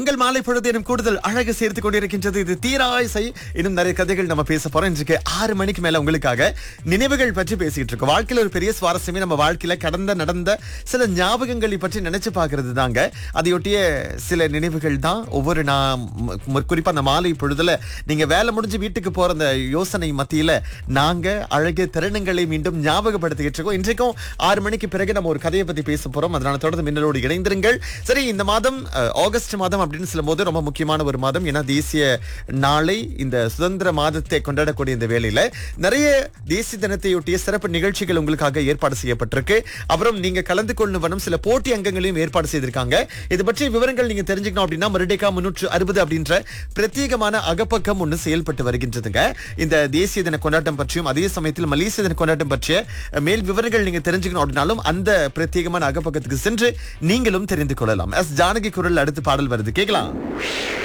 உங்கள் மாலை பொழுது எனும் கூடுதல் அழகு சேர்த்து கொண்டிருக்கின்றது இது தீராய்சை இன்னும் நிறைய கதைகள் நம்ம பேச போறோம் இன்றைக்கு ஆறு மணிக்கு மேல உங்களுக்காக நினைவுகள் பற்றி பேசிட்டு இருக்கோம் வாழ்க்கையில ஒரு பெரிய சுவாரஸ்யமே நம்ம வாழ்க்கையில கடந்த நடந்த சில ஞாபகங்களை பற்றி நினைச்சு பார்க்கிறது தாங்க அதையொட்டிய சில நினைவுகள் தான் ஒவ்வொரு நான் ம- குறிப்பா அந்த மாலை பொழுதுல நீங்க வேலை முடிஞ்சு வீட்டுக்கு போற அந்த யோசனை மத்தியில நாங்க அழகிய தருணங்களை மீண்டும் ஞாபகப்படுத்திக்கிட்டு இருக்கோம் இன்றைக்கும் ஆறு மணிக்கு பிறகு நம்ம ஒரு கதையை பத்தி பேச போறோம் அதனால தொடர்ந்து மின்னலோடு இணைந்திருங்கள் சரி இந்த மாதம் அஹ், ஆகஸ்ட் மாதம் அப்படின்னு சொல்லும்போது ரொம்ப முக்கியமான ஒரு மாதம் ஏன்னா தேசிய நாளை இந்த சுதந்திர மாதத்தை கொண்டாடக்கூடிய இந்த வேளையில நிறைய தேசிய தினத்தையொட்டிய சிறப்பு நிகழ்ச்சிகள் உங்களுக்காக ஏற்பாடு செய்யப்பட்டிருக்கு அப்புறம் நீங்க கலந்து கொள்ளணும் சில போட்டி அங்கங்களையும் ஏற்பாடு செய்திருக்காங்க இது பற்றிய விவரங்கள் நீங்க தெரிஞ்சுக்கணும் அப்படின்னா மறுடேக்கா முன்னூற்று அறுபது அப்படின்ற பிரத்யேகமான அகப்பக்கம் ஒன்று செயல்பட்டு வருகின்றதுங்க இந்த தேசிய தின கொண்டாட்டம் பற்றியும் அதே சமயத்தில் மலேசிய தின கொண்டாட்டம் பற்றிய அஹ், மேல் விவரங்கள் நீங்க தெரிஞ்சுக்கணும் அப்படின்னாலும் அந்த பிரத்யேகமான அகப்பக்கத்துக்கு சென்று நீங்களும் தெரிந்து கொள்ளலாம் எஸ் ஜானகி குரல் அடுத்து பாடல் வருது கேட்கலாம்